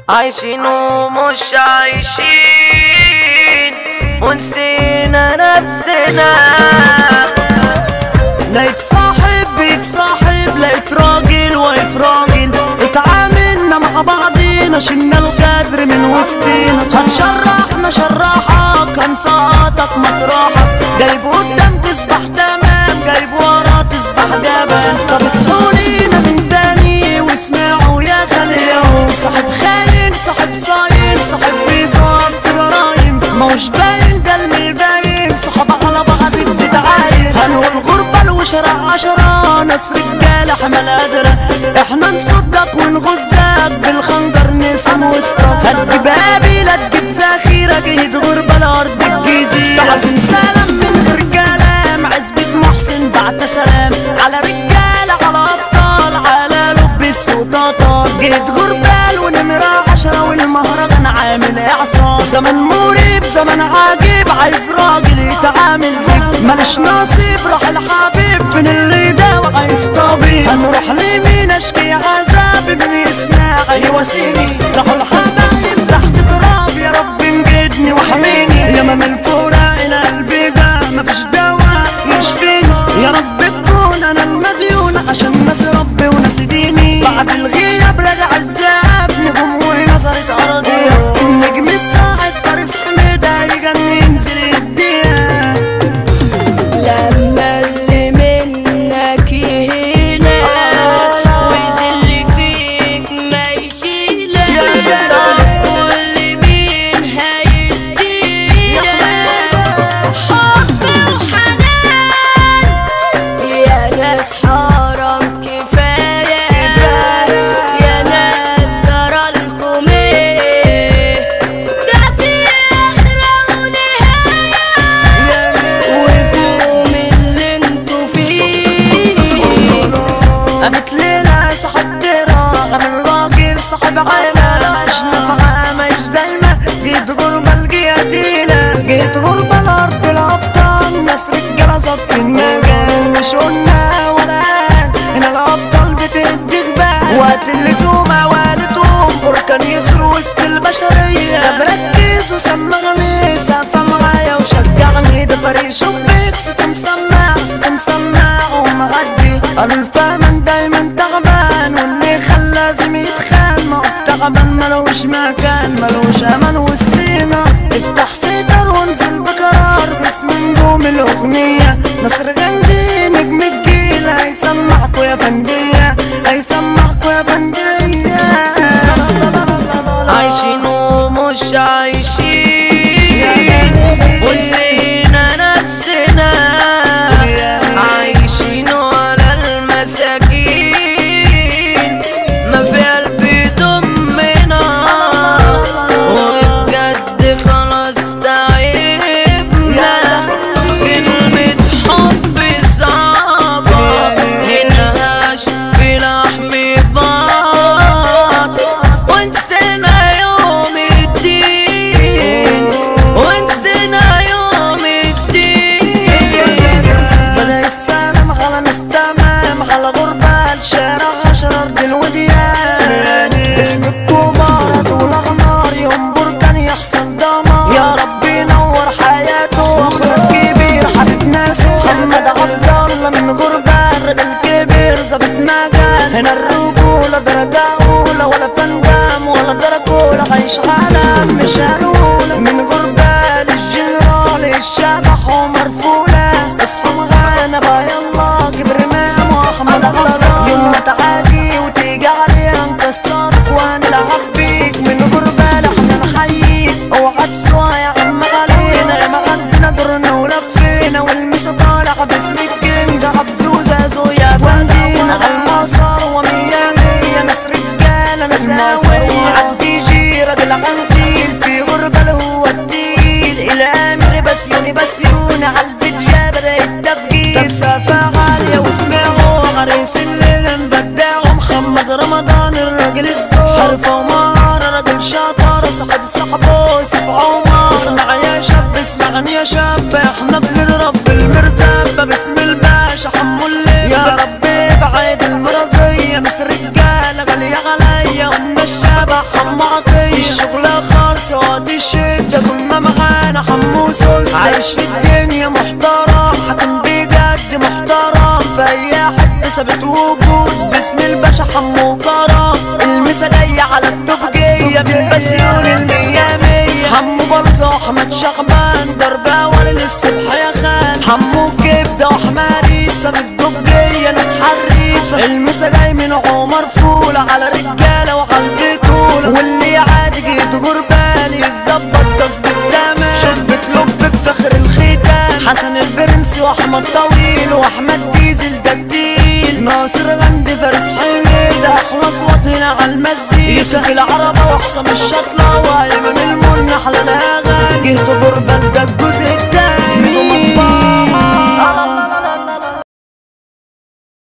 عايشين ومش عايشين ونسينا نفسنا لقيت صاحب بيتصاحب لقيت راجل واقف راجل اتعاملنا مع بعضينا شلنا الغدر من وسطينا هنشرحنا شرحك هنسقطك مطرحك جايب قدام تسبح تمام جايب ورا تسبح جبل طب اصحوا لينا من تاني واسمعوا يا خليهم صاحب خاين صاحب صاين صاحب بيزور في جرايم موش باين ده اللي باين صحاب على بعض بتتعاير هنقول غربة وشارع عشرة ناس رجالة حمل قادرة احنا نصدق ونغزك بالخنجر نسم وسطك هتجيب ابي لا تجيب ذخيرة جهد غربة لأرض الجزيرة تعزم سلام من غير كلام عزبة محسن بعت سلام على رجالة على أبطال على لبس وطاطا جهد غربال ونمرة عشرة والمهرجان عامل إعصار زمن مريب زمن عجيب عايز راجل يتعامل بيك مالش نصيب راح الحبيب فين اللي يداوي عايز طبيب هنروح لمين اشكي عذابي من يسمع يواسيني راحوا الحبايب تحت تراب يا رب انجدني واحميني يا ما من فورا الى قلبي ده مفيش دواء يشفيني يا رب تكون انا المديون عشان ناس ربي وناس ديني بعد الغياب راجع الذهب نجوم ونظرت ارضيه النجم الساعد فارس حميدة يجنن ينزل يديها لما اللي منك يهينا ويذل فيك ما يشيلك واللي مين هيدينا حب وحنان يا ناس حرام كفاية يا ناس جرالكم ايه ده في آخرة ونهاية وفوق من اللي انتوا فيه قامت ليلة صاحب دراع من راجل صاحب عيلة مش نافعة مش دايمة جيت غربة الجياتيلة جيت غربة الأرض الأبطال ناس رجالة ظبط المجال مش قلنا ولا قال هنا الأبطال بتدي جبال وقت اللزوم والدهم بركان يسر وسط البشرية طب ركز وسمعني سقفة معايا وشجعني ده فريق شبيك صوت مسمع صوت مسمع ومعدي قالوا الفهمان دايما تعبان واللي خلى لازم يتخان ما هو التعبان ملوش مكان ملوش امان وسطينا افتح سيطر وانزل بقرار باسم نجوم الاغنية نصر غندي نجم الجيل هيسمعكوا يا فندية هيسمعكوا يا فندية عايشين ومش عايشين ونسينا نفسنا عايشين على المساكين ما في قلبي دمنا وبجد خلاص تعبنا كلمة حب صعبة ينهاش في لحم بعض ونسينا يوم الدين ونسينا يوم الدين بدأ السلام على ناس تمام على غربة الشارع عشر أرض الوديان اسم الكبار دول نار يوم بركان يحصل دمار يا رب ينور حياته أخويا الكبير حبيب ناسه محمد عبد الله من غربة الراجل كبير ظابط مجال هنا الرجولة درجة أولى ولا فندام ولا درجولة عايش عالم مش هنقول من غربة للجنرال الشبح ومرفولة اصحوا معانا بقى يلا كبر امام واحمد عبد يوم ما تعادي وتيجي علينا نكسرك ونلعب بيك من غربة احنا نحييك اوعى تسوى يا عم علينا يا ما عندنا دورنا ولفينا والمسا طالع باسم الكينج عبدو زازو يا فندينا على المسار ومية مية ناس رجالة ناس هاوية عالدي جي راجل عنتيل في غربة اللي هو التقيل الامر بسيوني بسيوني عالبيت جاب بدأ التفجير طب سافة عالية واسمعوا عريس الليل مبدعه محمد رمضان الراجل الزور حرفة ومهارة راجل شاطر صاحب صاحبه سيف عمر اسمع يا شاب اسمعني يا شاب احنا بنضرب المرزبة باسم الباشا حمو الليل يا ربي بعيد المرضية مس رجالة غالية عليا قلنا الشبح حمو حمو عطية الشغلة خالصة وقت الشدة كنا معانا حمو سوس عايش في الدنيا محترم حكم بجد محترم في اي حتة ثابت وجود باسم الباشا حمو كرم المسا جاية على التوبجية من بسيون المية مية حمو بلطة واحمد شعبان ضربة ولا للصبح يا خان حمو كبدة واحمد عيسى من الدوبجية ناس حريفة المسا جاي من عمر فول على رجالة وعلى البطولة واللي عادي جيت غربالي يتظبط تظبيط تمام شربة لبك فخر الختام حسن البرنسي واحمد طويل واحمد ديزل ده التقيل ناصر غندي فارس حميدة اخلص وطني على المزيكا يوسف العربة وحسام الشطلة وايمن المنح على الاغاني جهت غربة